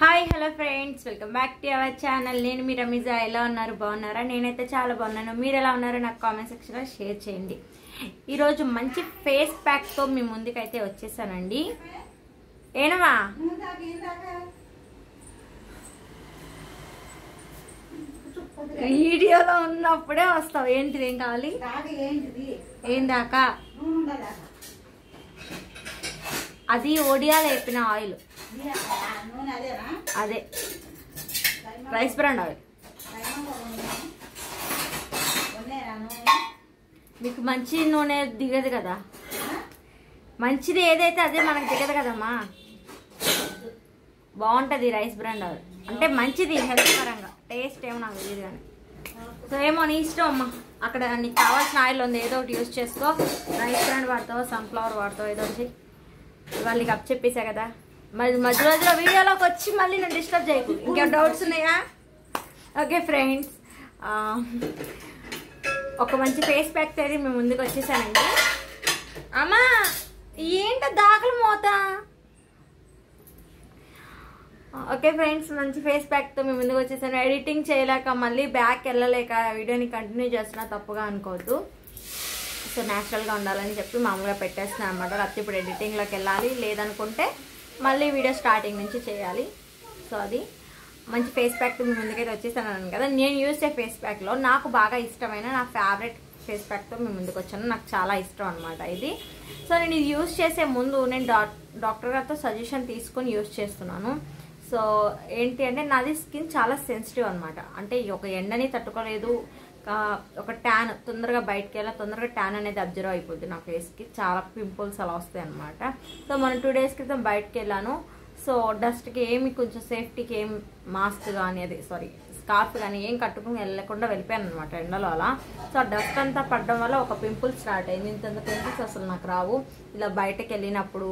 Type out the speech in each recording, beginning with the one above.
Hi hello friends welcome back to our channel నేను మీ రమీజా ఎలా ఉన్నారు బాగున్నారా నేనైతే చాలా బాగున్నాను మీరు ఎలా ఉన్నారో నాకు కామెంట్ సెక్షన్లో షేర్ చేయండి ఈరోజు మంచి ఫేస్ ప్యాక్తో మీ ముందుకైతే వచ్చేసానండి ఏనమా వీడియోలో ఉన్నప్పుడే వస్తావు ఏంటిది ఏం కావాలి రాగి ఏంటిది ఏం దాకా నూనె ఉండదా అది ఒడియాలు వేపిన ఆయిల్ బియ్యం ఆ నూనె అదేనా అదే రైస్ బ్రాండ్ ఆయిల్ ఉన్నేరా నూనె మీకు మంచి నూనె దిగదు కదా మంచిది ఏదైతే అదే మనకు దిగదు కదమ్మా బాగుంటుంది రైస్ బ్రాండ్ ఆయిల్ అంటే మంచిది హెల్త్ పరంగా టేస్ట్ ఏమో నాకు తెలియదు కానీ సో ఏమో నీ ఇష్టం అమ్మా అక్కడ నీకు కావాల్సిన ఆయిల్ ఉంది ఏదో ఒకటి యూస్ చేసుకో రైస్ బ్రాండ్ వాడతావు సన్ఫ్లవర్ వాడతావు ఏదో ఒకటి వాళ్ళకి అప్ చెప్పేసా కదా మరి మధ్య మధ్యలో వీడియోలోకి వచ్చి మళ్ళీ నన్ను డిస్టర్బ్ చేయకు ఇంకేం డౌట్స్ ఉన్నాయా ఓకే ఫ్రెండ్స్ ఒక మంచి ఫేస్ ప్యాక్ తేది మేము ముందుకు వచ్చేసానండి అమ్మా ఏంట దాఖలు మోత ఓకే ఫ్రెండ్స్ మంచి ఫేస్ ప్యాక్తో మేము ముందుకు వచ్చేసాను ఎడిటింగ్ చేయలేక మళ్ళీ బ్యాక్ వెళ్ళలేక వీడియోని కంటిన్యూ చేస్తున్నా తప్పుగా అనుకోవద్దు సో న్యాచురల్గా ఉండాలని చెప్పి మామూలుగా పెట్టేస్తున్నాను అనమాట లేకపోతే ఇప్పుడు ఎడిటింగ్లోకి వెళ్ళాలి లేదనుకుంటే మళ్ళీ వీడియో స్టార్టింగ్ నుంచి చేయాలి సో అది మంచి ఫేస్ ప్యాక్ మీ ముందుకైతే వచ్చేసాను కదా నేను యూస్ చేసే ఫేస్ ప్యాక్లో నాకు బాగా ఇష్టమైన నా ఫేవరెట్ ఫేస్ ప్యాక్తో మేము ముందుకు వచ్చాను నాకు చాలా ఇష్టం అనమాట ఇది సో నేను ఇది యూస్ చేసే ముందు నేను డాక్ డాక్టర్ గారితో సజెషన్ తీసుకొని యూస్ చేస్తున్నాను సో ఏంటి అంటే నాది స్కిన్ చాలా సెన్సిటివ్ అనమాట అంటే ఈ ఒక ఎండని తట్టుకోలేదు కా- ఒక ట్యాన్ తొందరగా బయటకి వెళ్ళా తొందరగా ట్యాన్ అనేది అబ్జర్వ్ అయిపోద్ది నా ఫేస్కి చాలా పింపుల్స్ అలా వస్తాయి అనమాట సో మనం టూ డేస్ క్రితం బయటకి వెళ్ళాను సో డస్ట్కి ఏమి కొంచెం సేఫ్టీకి ఏం మాస్క్ కానీ అది సారీ స్కార్ఫ్ కానీ ఏం కట్టుకుని వెళ్ళకుండా వెళ్ళిపోయాను అనమాట ఎండలో అలా సో ఆ డస్ట్ అంతా పడడం వల్ల ఒక పింపుల్ స్టార్ట్ అయింది ఇంత పింపుల్స్ అసలు నాకు రావు ఇలా బయటకు వెళ్ళినప్పుడు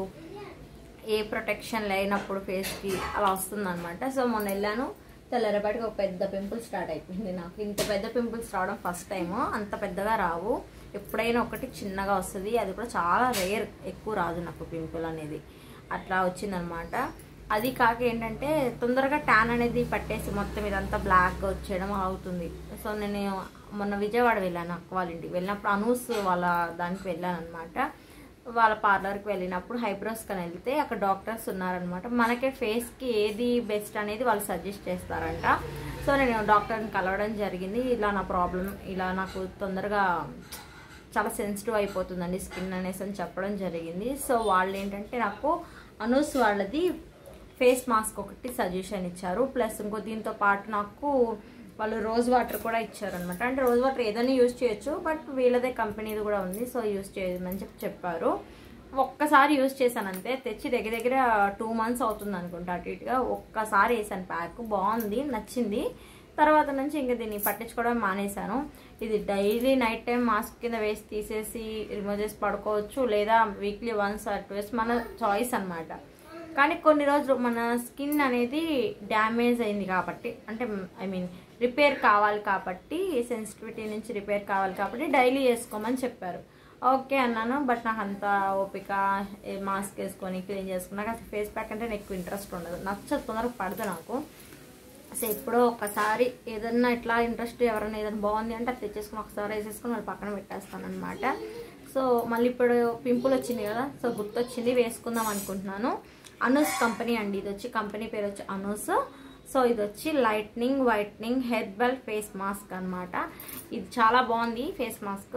ఏ ప్రొటెక్షన్ లేనప్పుడు ఫేస్కి అలా వస్తుందన్నమాట సో మొన్న వెళ్ళాను తెల్లరపాటికి ఒక పెద్ద పింపుల్ స్టార్ట్ అయిపోయింది నాకు ఇంత పెద్ద పింపుల్స్ రావడం ఫస్ట్ టైం అంత పెద్దగా రావు ఎప్పుడైనా ఒకటి చిన్నగా వస్తుంది అది కూడా చాలా రేర్ ఎక్కువ రాదు నాకు పింపుల్ అనేది అట్లా వచ్చిందనమాట అది కాక ఏంటంటే తొందరగా ట్యాన్ అనేది పట్టేసి మొత్తం ఇదంతా బ్లాక్గా వచ్చేయడం అవుతుంది సో నేను మొన్న విజయవాడ వెళ్ళాను అక్క వాళ్ళ ఇంటికి వెళ్ళినప్పుడు అనూస్ వాళ్ళ దానికి వెళ్ళాను అనమాట వాళ్ళ పార్లర్కి వెళ్ళినప్పుడు హైబ్రోస్ కని వెళ్తే అక్కడ డాక్టర్స్ ఉన్నారనమాట మనకే ఫేస్కి ఏది బెస్ట్ అనేది వాళ్ళు సజెస్ట్ చేస్తారంట సో నేను డాక్టర్ని కలవడం జరిగింది ఇలా నా ప్రాబ్లం ఇలా నాకు తొందరగా చాలా సెన్సిటివ్ అయిపోతుందండి స్కిన్ అనేసి అని చెప్పడం జరిగింది సో వాళ్ళు ఏంటంటే నాకు అనూస్ వాళ్ళది ఫేస్ మాస్క్ ఒకటి సజెషన్ ఇచ్చారు ప్లస్ ఇంకో దీంతో పాటు నాకు వాళ్ళు రోజ్ వాటర్ కూడా ఇచ్చారనమాట అంటే రోజ్ వాటర్ ఏదైనా యూజ్ చేయొచ్చు బట్ వీళ్ళదే కంపెనీది కూడా ఉంది సో యూజ్ చేయమని చెప్పి చెప్పారు ఒక్కసారి యూజ్ చేశాను అంతే తెచ్చి దగ్గర దగ్గర టూ మంత్స్ అవుతుంది అనుకుంటా అటు ఇటుగా ఒక్కసారి వేసాను ప్యాక్ బాగుంది నచ్చింది తర్వాత నుంచి ఇంకా దీన్ని పట్టించుకోవడం మానేశాను ఇది డైలీ నైట్ టైం మాస్క్ కింద వేసి తీసేసి రిమూవ్ చేసి పడుకోవచ్చు లేదా వీక్లీ వన్స్ ఆర్ టూస్ మన చాయిస్ అన్నమాట కానీ కొన్ని రోజులు మన స్కిన్ అనేది డ్యామేజ్ అయింది కాబట్టి అంటే ఐ మీన్ రిపేర్ కావాలి కాబట్టి సెన్సిటివిటీ నుంచి రిపేర్ కావాలి కాబట్టి డైలీ వేసుకోమని చెప్పారు ఓకే అన్నాను బట్ నాకు అంత ఓపిక ఏ మాస్క్ వేసుకొని క్లీన్ చేసుకుని నాకు అసలు ఫేస్ ప్యాక్ అంటే నాకు ఎక్కువ ఇంట్రెస్ట్ ఉండదు నచ్చదు తొందరగా పడదు నాకు సో ఎప్పుడో ఒకసారి ఏదన్నా ఇట్లా ఇంట్రెస్ట్ ఎవరైనా ఏదైనా బాగుంది అంటే అది తెచ్చేసుకుని ఒకసారి వేసేసుకుని మళ్ళీ పక్కన పెట్టేస్తాను అనమాట సో మళ్ళీ ఇప్పుడు పింపుల్ వచ్చింది కదా సో గుర్తొచ్చింది వేసుకుందాం అనుకుంటున్నాను అనూస్ కంపెనీ అండి ఇది వచ్చి కంపెనీ పేరు వచ్చి అనూస్ సో ఇది వచ్చి lightening whitening herbal face mask అన్నమాట ఇది చాలా బాగుంది ఫేస్ మాస్క్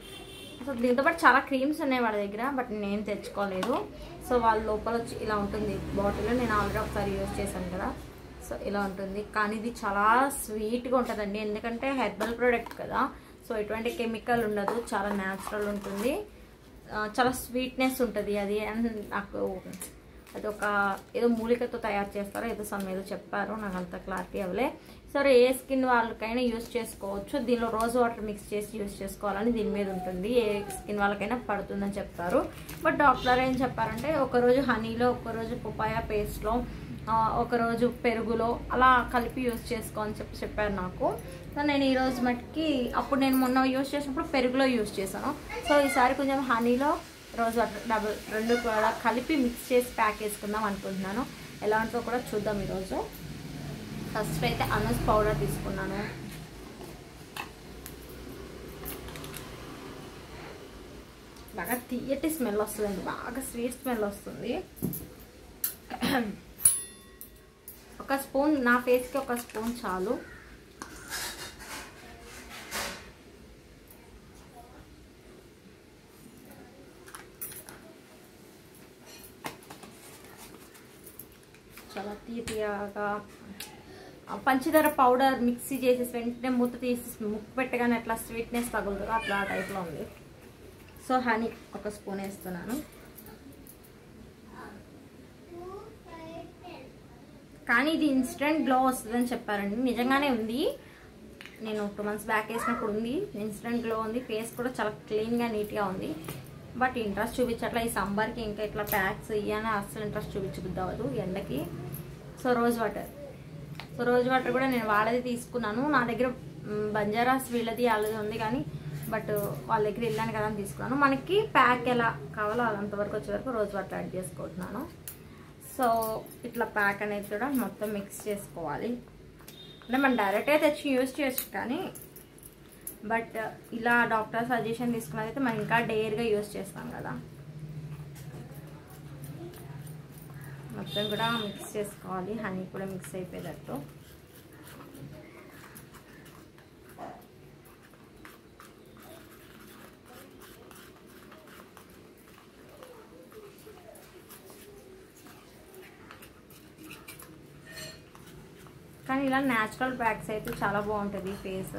సో దీంతో పాటు చాలా క్రీమ్స్ ఉన్నాయి వాళ్ళ దగ్గర బట్ నేను తెచ్చుకోలేదు సో వాళ్ళ లోపల వచ్చి ఇలా ఉంటుంది బాటిల్ నేను ఆల్రెడీ ఒకసారి యూజ్ చేశాను కదా సో ఇలా ఉంటుంది కానీ ఇది చాలా స్వీట్గా ఉంటుందండి ఎందుకంటే హెర్బల్ ప్రోడక్ట్ కదా సో ఎటువంటి కెమికల్ ఉండదు చాలా న్యాచురల్ ఉంటుంది ఆ, చాలా స్వీట్నెస్ ఉంటుంది అది అండ్ నాకు అది ఒక ఏదో మూలికతో తయారు చేస్తారో ఏదో సమ్ ఏదో చెప్పారు నాకు అంత క్లారిటీ అవ్వలే సరే ఏ స్కిన్ వాళ్ళకైనా యూస్ చేసుకోవచ్చు దీనిలో రోజ్ వాటర్ మిక్స్ చేసి యూస్ చేసుకోవాలని దీని మీద ఉంటుంది ఏ స్కిన్ వాళ్ళకైనా పడుతుందని చెప్తారు బట్ డాక్టర్ ఏం చెప్పారంటే ఒకరోజు హనీలో ఒకరోజు పుపాయ పేస్ట్లో ఒకరోజు పెరుగులో అలా కలిపి యూస్ చేసుకో అని చెప్పి చెప్పారు నాకు సో నేను ఈరోజు మటుకి అప్పుడు నేను మొన్న యూస్ చేసినప్పుడు పెరుగులో యూస్ చేశాను సో ఈసారి కొంచెం హనీలో రోజ్ వాటర్ డబుల్ రెండు కూడా కలిపి మిక్స్ చేసి ప్యాక్ వేసుకుందాం అనుకుంటున్నాను ఎలా ఉంటుందో కూడా చూద్దాం ఈరోజు ఫస్ట్ అయితే అనస్ పౌడర్ తీసుకున్నాను బాగా తీయటి స్మెల్ వస్తుందండి బాగా స్వీట్ స్మెల్ వస్తుంది ఒక స్పూన్ నా ఫేస్కి ఒక స్పూన్ చాలు చాలా తీయగా పంచదార పౌడర్ మిక్సీ చేసేసి వెంటనే మూత తీసి ముక్కు పెట్టగానే అట్లా స్వీట్నెస్ తగులుతుందో అట్లా ఆ టైప్లో ఉంది సో హనీ ఒక స్పూన్ వేస్తున్నాను కానీ ఇది ఇన్స్టెంట్ గ్లో వస్తుందని చెప్పారండి నిజంగానే ఉంది నేను టూ మంత్స్ బ్యాక్ వేసినప్పుడు ఉంది ఇన్స్టెంట్ గ్లో ఉంది ఫేస్ కూడా చాలా క్లీన్గా నీట్గా ఉంది బట్ ఇంట్రెస్ట్ చూపించట్లా ఈ సమ్మర్కి ఇంకా ఇట్లా ప్యాక్స్ ఇవన్నీ అస్సలు ఇంట్రెస్ట్ చూపించబుద్ది అవ్వదు ఎండకి so rose water so rose water కూడా నేను వాళ్ళది తీసుకున్నాను నా దగ్గర మ్, బంజారాస్ వీళ్ళది వాళ్ళది ఉంది కానీ బట్ వాళ్ళ దగ్గర వెళ్ళాను కదా అని తీసుకున్నాను మనకి ప్యాక్ ఎలా కావాలో అంతవరకు వచ్చే వరకు రోజ్ వాటర్ యాడ్ చేసుకుంటున్నాను సో ఇట్లా ప్యాక్ అనేది కూడా మొత్తం మిక్స్ చేసుకోవాలి అంటే మనం డైరెక్ట్గా తెచ్చి యూజ్ చేయొచ్చు కానీ బట్ ఇలా డాక్టర్ సజెషన్ తీసుకున్నది అయితే మనం ఇంకా డేర్గా యూజ్ చేస్తాం కదా మొత్తం కూడా మిక్స్ చేసుకోవాలి హనీ కూడా మిక్స్ అయిపోయేటట్టు కానీ ఇలా న్యాచురల్ ప్యాక్స్ అయితే చాలా బాగుంటుంది ఫేస్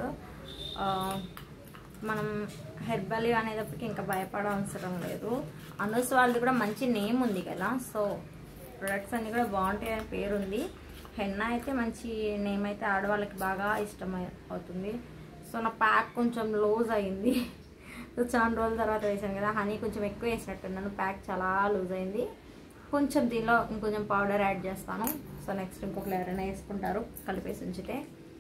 మనం హెర్బల్ అనేటప్పటికి ఇంకా భయపడవసరం లేదు అనూస్ వాళ్ళది కూడా మంచి నేమ్ ఉంది కదా సో ప్రొడక్ట్స్ అన్నీ కూడా బాగుంటాయి అని పేరు ఉంది హెన్నా అయితే మంచి నేమ్ అయితే ఆడవాళ్ళకి బాగా ఇష్టం అవుతుంది సో నా ప్యాక్ కొంచెం లూజ్ అయింది సో చాలా రోజుల తర్వాత వేసాను కదా హనీ కొంచెం ఎక్కువ వేసినట్టున్నాను ప్యాక్ చాలా లూజ్ అయింది కొంచెం దీనిలో ఇంకొంచెం పౌడర్ యాడ్ చేస్తాను సో నెక్స్ట్ ఇంకొకరు ఎవరైనా వేసుకుంటారు కలిపేసి ఉంచితే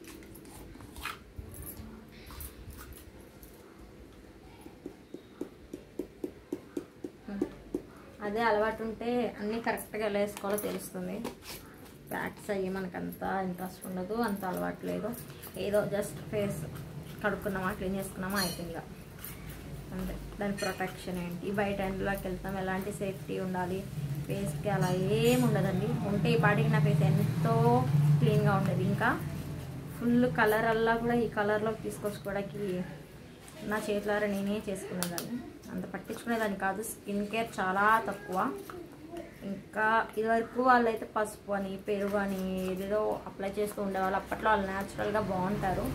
అదే అలవాటు ఉంటే అన్నీ కరెక్ట్గా ఎలా వేసుకోవాలో తెలుస్తుంది ప్యాక్స్ అయ్యి మనకంత ఇంట్రెస్ట్ ఉండదు అంత అలవాటు లేదు ఏదో జస్ట్ ఫేస్ కడుక్కున్నామా క్లీన్ చేసుకున్నామా అయిపోయింది ఇక. అంతే దాని ప్రొటెక్షన్ ఏంటి బయట ఎండలోకి వెళ్తాం ఎలాంటి సేఫ్టీ ఉండాలి ఫేస్కి అలా ఏం ఉండదండి ఉంటే ఈ పాటికి నా ఫేస్ ఎంతో క్లీన్గా ఉండేది ఇంకా ఫుల్ కలర్ అల్లా కూడా ఈ కలర్లోకి తీసుకొచ్చుకోవడానికి నా చేతులారా నేనే చేసుకునేదాన్ని అంత పట్టించుకునేదాన్ని కాదు స్కిన్ కేర్ చాలా తక్కువ ఇంకా ఇదివరకు వాళ్ళైతే పసుపు అని పెరుగు అని ఏదేదో అప్లై చేస్తూ ఉండేవాళ్ళు అప్పట్లో వాళ్ళు న్యాచురల్గా బాగుంటారు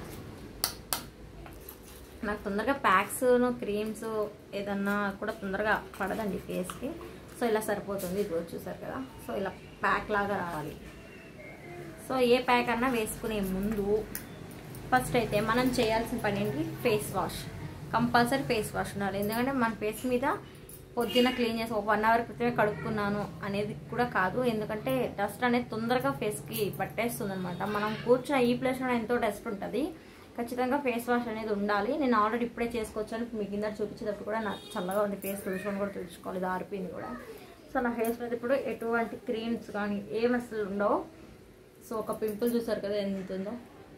నాకు తొందరగా ప్యాక్స్ క్రీమ్స్ ఏదన్నా కూడా తొందరగా పడదండి ఫేస్కి సో ఇలా సరిపోతుంది ఇది చూసారు కదా సో ఇలా ప్యాక్ లాగా రావాలి సో ఏ ప్యాక్ అన్నా వేసుకునే ముందు ఫస్ట్ అయితే మనం చేయాల్సిన పని ఏంటి face wash compulsory face wash ఉండాలి ఎందుకంటే మన ఫేస్ మీద పొద్దున్న క్లీన్ చేసి ఒక వన్ అవర్ క్రితమే కడుక్కున్నాను అనేది కూడా కాదు ఎందుకంటే డస్ట్ అనేది తొందరగా ఫేస్కి పట్టేస్తుంది అనమాట మనం కూర్చున్న ఈ ప్లేస్లో ఎంతో డస్ట్ ఉంటుంది ఖచ్చితంగా ఫేస్ వాష్ అనేది ఉండాలి నేను ఆల్రెడీ ఇప్పుడే చేసుకోవచ్చాను మీ కింద చూపించేటప్పుడు కూడా నాకు చల్లగా ఉంది ఫేస్ తుడుచుకొని కూడా తుడుచుకోవాలి ఇది ఆరిపోయింది కూడా సో నా ఫేస్ మీద ఇప్పుడు ఎటువంటి క్రీమ్స్ కానీ ఏం అసలు ఉండవు సో ఒక పింపుల్ చూసారు కదా ఎంత ఉందో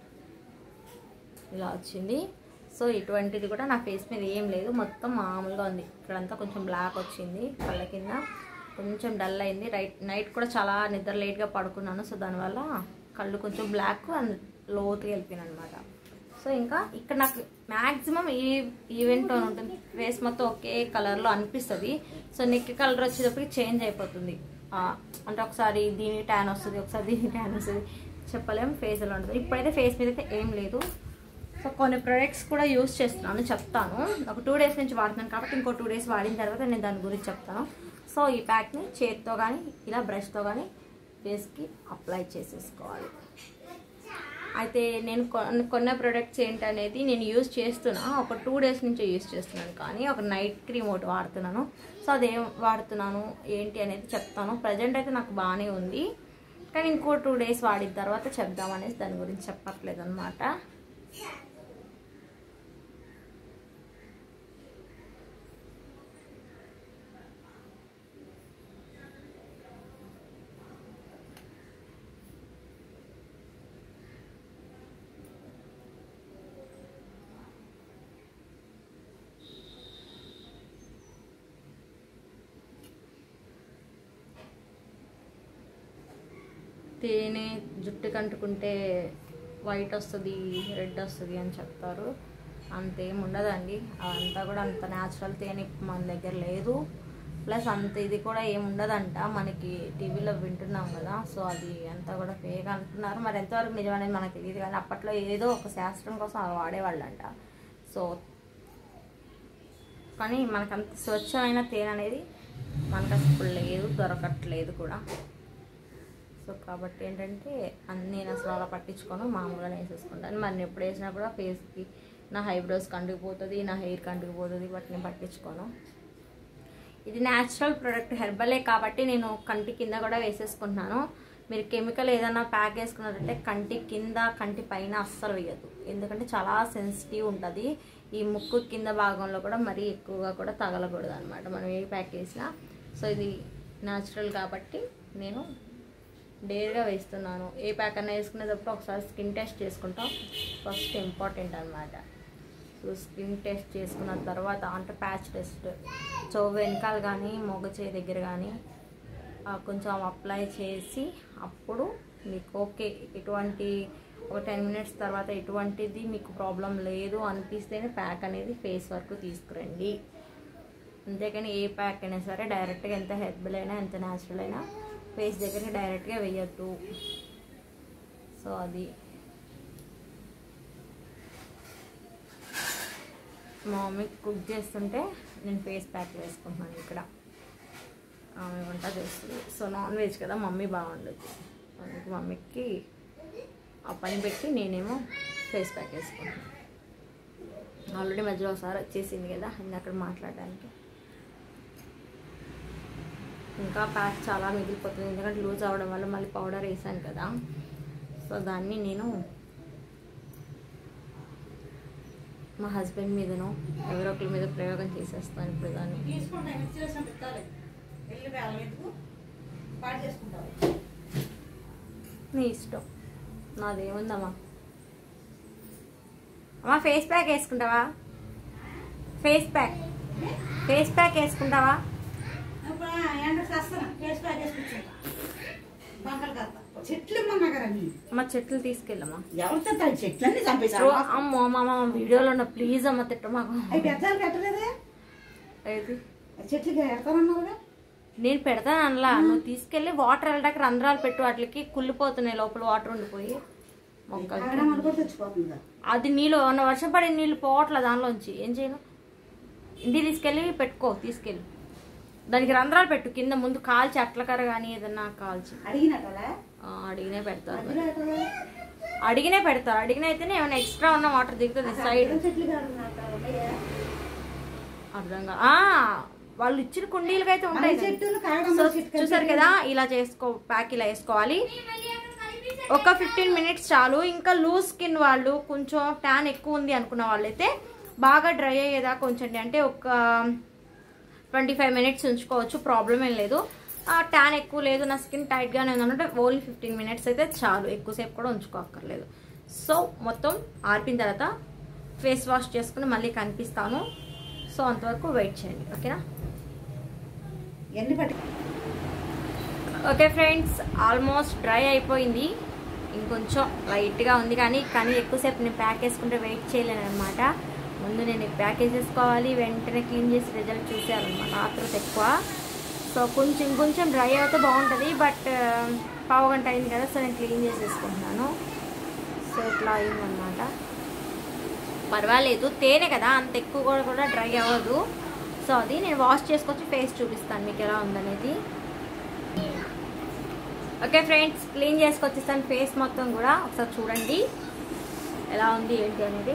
ఇలా వచ్చింది సో ఇటువంటిది కూడా నా ఫేస్ మీద ఏం లేదు మొత్తం మామూలుగా ఉంది ఇక్కడంతా కొంచెం బ్లాక్ వచ్చింది కళ్ళ కింద కొంచెం డల్ అయింది రైట్ నైట్ కూడా చాలా నిద్ర లేట్గా పడుకున్నాను సో దానివల్ల కళ్ళు కొంచెం బ్లాక్ అండ్ లోతుగా వెళ్ళిపోయాను అనమాట సో ఇంకా ఇక్కడ నాకు మ్యాక్సిమం ఈ ఈవెంట్ టోన్ ఉంటుంది ఫేస్ మొత్తం ఒకే కలర్లో అనిపిస్తుంది సో నెక్ కలర్ వచ్చేటప్పటికి చేంజ్ అయిపోతుంది ఆ, అంటే ఒకసారి దీని ట్యాన్ వస్తుంది ఒకసారి దీని ట్యాన్ వస్తుంది చెప్పలేం ఫేస్ ఎలా ఉంటుంది ఇప్పుడైతే ఫేస్ మీద అయితే ఏం లేదు సో కొన్ని ప్రొడక్ట్స్ కూడా యూస్ చేస్తున్నాను చెప్తాను ఒక టూ డేస్ నుంచి వాడుతున్నాను కాబట్టి ఇంకో టూ డేస్ వాడిన తర్వాత నేను దాని గురించి చెప్తాను సో ఈ ప్యాక్ని చేతితో కానీ ఇలా బ్రష్తో కానీ ఫేస్కి అప్లై చేసేసుకోవాలి అయితే నేను కొన్న కొన్న ప్రొడక్ట్స్ ఏంటనేది నేను యూజ్ చేస్తున్నా ఒక టూ డేస్ నుంచి యూజ్ చేస్తున్నాను కానీ ఒక నైట్ క్రీమ్ ఒకటి వాడుతున్నాను సో అదేం వాడుతున్నాను ఏంటి అనేది చెప్తాను ప్రజెంట్ అయితే నాకు బాగానే ఉంది కానీ ఇంకో టూ డేస్ వాడిన తర్వాత చెప్దామనేసి దాని గురించి చెప్పట్లేదు అనమాట తేనె జుట్టుకి అంటుకుంటే వైట్ వస్తుంది రెడ్ వస్తుంది అని చెప్తారు అంతేం ఉండదండి అదంతా కూడా అంత న్యాచురల్ తేనె మన దగ్గర లేదు ప్లస్ అంత ఇది కూడా ఏం ఉండదంట మనకి టీవీలో వింటున్నాం కదా సో అది అంతా కూడా ఫేక్ అంటున్నారు మరి ఎంతవరకు నిజమనేది మనకు తెలియదు కానీ అప్పట్లో ఏదో ఒక శాస్త్రం కోసం అది వాడేవాళ్ళంట సో కానీ మనకు అంత స్వచ్ఛమైన తేనె అనేది మనకు అసలు ఇప్పుడు లేదు దొరకట్లేదు కూడా సో కాబట్టి ఏంటంటే అన్ని నేను అసలు అలా పట్టించుకోను మామూలుగా వేసేసుకుంటాను మరి నేను ఎప్పుడు వేసినా కూడా ఫేస్కి నా హైబ్రోస్ కంటుకుపోతుంది నా హెయిర్ కంటుకుపోతుంది బట్ నేను పట్టించుకోను ఇది న్యాచురల్ ప్రోడక్ట్ హెర్బలే కాబట్టి నేను కంటి కింద కూడా వేసేసుకుంటున్నాను మీరు కెమికల్ ఏదైనా ప్యాక్ వేసుకున్నారంటే కంటి కింద కంటి పైన అస్సలు వేయద్దు ఎందుకంటే చాలా సెన్సిటివ్ ఉంటుంది ఈ ముక్కు కింద భాగంలో కూడా మరీ ఎక్కువగా కూడా తగలకూడదు అనమాట మనం ఏ ప్యాక్ వేసినా సో ఇది న్యాచురల్ కాబట్టి నేను డేర్గా వేస్తున్నాను ఏ ప్యాక్ అన్నా వేసుకునేటప్పుడు ఒకసారి స్కిన్ టెస్ట్ చేసుకుంటాం ఫస్ట్ ఇంపార్టెంట్ అనమాట సో స్కిన్ టెస్ట్ చేసుకున్న తర్వాత అంటే ప్యాచ్ టెస్ట్ సో వెనకాల కానీ మొగ చేయి దగ్గర కానీ ఆ, కొంచెం అప్లై చేసి అప్పుడు మీకు ఓకే ఎటువంటి ఒక టెన్ మినిట్స్ తర్వాత ఎటువంటిది మీకు ప్రాబ్లం లేదు అనిపిస్తేనే ప్యాక్ అనేది ఫేస్ వరకు తీసుకురండి అంతేకాని ఏ ప్యాక్ అయినా సరే డైరెక్ట్గా ఎంత హెర్బల్ అయినా ఎంత న్యాచురల్ అయినా ఫేస్ దగ్గరికి డైరెక్ట్గా వేయద్దు సో అది మా మమ్మీ కుక్ చేస్తుంటే నేను ఫేస్ ప్యాక్ వేసుకుంటున్నాను ఇక్కడ ఆమె వంట చేస్తుంది సో నాన్ వెజ్ కదా మమ్మీ బాగుండదు అందుకు మమ్మీకి ఆ పని పెట్టి నేనేమో ఫేస్ ప్యాక్ వేసుకుంటాను ఆల్రెడీ మధ్యలో ఒకసారి వచ్చేసింది కదా ఇంక అక్కడ మాట్లాడడానికి ఇంకా ప్యాక్ చాలా మిగిలిపోతుంది ఎందుకంటే లూజ్ అవ్వడం వల్ల మళ్ళీ పౌడర్ వేసాను కదా సో దాన్ని నేను మా హస్బెండ్ మీదనో ఎవరో ఒకరి మీద ప్రయోగం చేసేస్తాను ఇప్పుడు దాన్ని తీసుకుంటా మిక్స్ చేసిన పెట్టాలి వెళ్ళి వేళ ఎందుకు పాడు చేసుకుంటావు నీ ఇష్టం నాదేముందమ్మా అమ్మా ఫేస్ ప్యాక్ వేసుకుంటావా ఫేస్ ప్యాక్ ఫేస్ ప్యాక్ వేసుకుంటావా ఇప్పుడు ఎండ చేస్తాను ఫేస్ ప్యాక్ వేసుకుంటా బంకలు కడతా చెట్లు ఇమ్మన్నా కదా నీ అమ్మ చెట్లు తీసుకెళ్ళమ్మా ఎవరు తెస్తారు చెట్లన్నీ చంపేశారు ఓ, అమ్మో అమ్మ వీడియోలో ఉన్న ప్లీజ్ అమ్మ తిట్ట మాకు అవి పెద్దలు పెట్టలేదే ఏది? చెట్లకి పెడతారన్నారుగా నేను పెడతాను అనలా నువ్వు తీసుకెళ్ళి వాటర్ వెళ్ళడానికి రంధ్రాలు పెట్టు వాటికి కుళ్ళిపోతున్నాయి లోపల వాటర్ ఉండిపోయి మొక్కలు అక్కడ మన కూడా తెచ్చిపోతుందా అది నీళ్ళు ఉన్న వర్షం పడి నీళ్ళు పోవట్లే దానిలోంచి ఏం చేయను ఇంటికి తీసుకెళ్ళి పెట్టుకో తీసుకెళ్ళి దానికి రంధ్రాలు పెట్టు కింద ముందు కాల్చి అట్లకర కానీ ఏదన్నా కాల్చి అడిగినట్లా ఆ, అడిగినే పెడతారు మరి. మధ్యలో ఎక్కడ? అడిగినే పెడతారు అడిగిన అయితేనే ఏమైనా ఎక్స్ట్రా ఉన్న వాటర్ దిగుతుంది సైడ్ అక్కడ చెట్లు కాదు నాకు ఉన్నాయా? అర్థంగా ఆ, వాళ్ళు ఇచ్చిన కుండీలకి అయితే ఉంటాయి అన్ని చెట్టులు కాయడం సో చెట్టు చూసారు కదా ఇలా చేసుకో ప్యాక్ ఇలా వేసుకోవాలి ఒక ఫిఫ్టీన్ మినిట్స్ చాలు ఇంకా లూజ్ స్కిన్ వాళ్ళు కొంచెం ట్యాన్ ఎక్కువ ఉంది అనుకున్న వాళ్ళైతే బాగా డ్రై అయ్యేదాకా ఉంచండి అంటే ఒక ట్వంటీ ఫైవ్ మినిట్స్ ఉంచుకోవచ్చు ప్రాబ్లం ఏం లేదు ట్యాన్ ఎక్కువ లేదు నా స్కిన్ టైట్గానే ఉందంటే ఓన్లీ ఫిఫ్టీన్ మినిట్స్ అయితే చాలు ఎక్కువసేపు కూడా ఉంచుకోక్కర్లేదు సో మొత్తం ఆర్పిన తర్వాత ఫేస్ వాష్ చేసుకుని మళ్ళీ కనిపిస్తాను సో అంతవరకు వెయిట్ చేయండి ఓకేనా ఎన్ని పట్టి ఓకే ఫ్రెండ్స్ ఆల్మోస్ట్ డ్రై అయిపోయింది ఇంకొంచెం లైట్గా ఉంది కానీ కానీ ఎక్కువసేపు నేను ప్యాక్ వేసుకుంటే వెయిట్ చేయలేను అనమాట ముందు నేను ఈ ప్యాక్ వేసేసుకోవాలి వెంటనే క్లీన్ చేసి రిజల్ట్ చూసేయాలన్నమాట ఆతృత ఎక్కువ సో కొంచెం ఇంకొంచెం డ్రై అయితే బాగుంటుంది బట్ పావు గంట అయింది కదా సో నేను క్లీన్ చేసేసుకుంటున్నాను సో ఇట్లా అయిందనమాట పర్వాలేదు తేనె కదా అంత ఎక్కువ కూడా కూడా డ్రై అవ్వదు సో అది నేను వాష్ చేసుకొచ్చి ఫేస్ చూపిస్తాను మీకు ఎలా ఉందనేది ఓకే ఫ్రెండ్స్ క్లీన్ చేసుకొచ్చేస్తాను ఫేస్ మొత్తం కూడా ఒకసారి చూడండి ఎలా ఉంది ఏంటి అనేది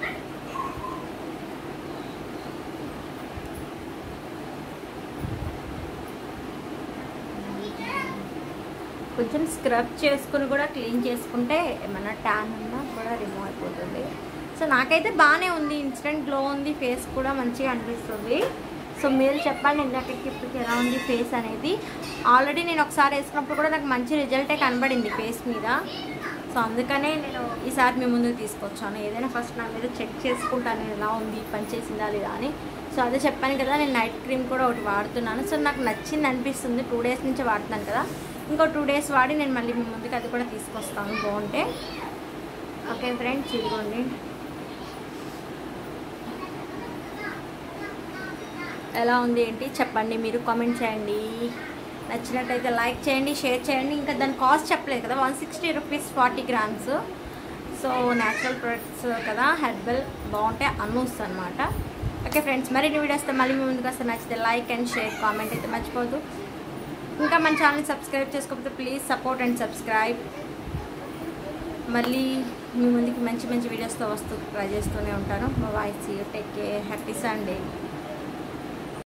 కొంచెం స్క్రబ్ చేసుకుని కూడా క్లీన్ చేసుకుంటే ఏమైనా ట్యాన్ ఉన్నా కూడా రిమూవ్ అయిపోతుంది సో నాకైతే బాగానే ఉంది ఇన్స్టెంట్ గ్లో ఉంది ఫేస్ కూడా మంచిగా అనిపిస్తుంది సో మీరు చెప్పండి ఇందాకకి ఇప్పటికి ఎలా ఉంది ఫేస్ అనేది ఆల్రెడీ నేను ఒకసారి వేసుకున్నప్పుడు కూడా నాకు మంచి రిజల్టే కనబడింది ఫేస్ మీద సో అందుకనే నేను ఈసారి మీ ముందుకు తీసుకొచ్చాను ఏదైనా ఫస్ట్ నా మీద చెక్ చేసుకుంటాను నేను ఎలా ఉంది పని చేసిందా లేదా అని సో సో అదే చెప్పాను కదా నేను నైట్ క్రీమ్ కూడా ఒకటి వాడుతున్నాను సో నాకు నచ్చింది అనిపిస్తుంది టూ డేస్ నుంచి వాడుతున్నాను కదా ఇంకో టూ డేస్ వాడి నేను మళ్ళీ మీ ముందుకు అది కూడా తీసుకొస్తాను బాగుంటే ఓకే ఫ్రెండ్స్ ఇదిగోండి ఎలా ఉంది ఏంటి చెప్పండి మీరు కామెంట్ చేయండి నచ్చినట్టయితే లైక్ చేయండి షేర్ చేయండి ఇంకా దాని కాస్ట్ చెప్పలేదు కదా one sixty rupees forty grams so natural products కదా హెర్బల్ బాగుంటాయి అనూస్ అనమాట ఓకే ఫ్రెండ్స్ మరిన్ని వీడియోస్తో మళ్ళీ మీ ముందుకు వస్తే నచ్చితే లైక్ అండ్ షేర్ కామెంట్ అయితే మర్చిపోదు ఇంకా మన ఛానల్ సబ్స్క్రైబ్ చేసుకోకపోతే ప్లీజ్ సపోర్ట్ అండ్ సబ్స్క్రైబ్ మళ్ళీ మీ ముందుకి మంచి మంచి వీడియోస్తో వస్తూ ట్రై చేస్తూనే ఉంటాను bye see you take care happy Sunday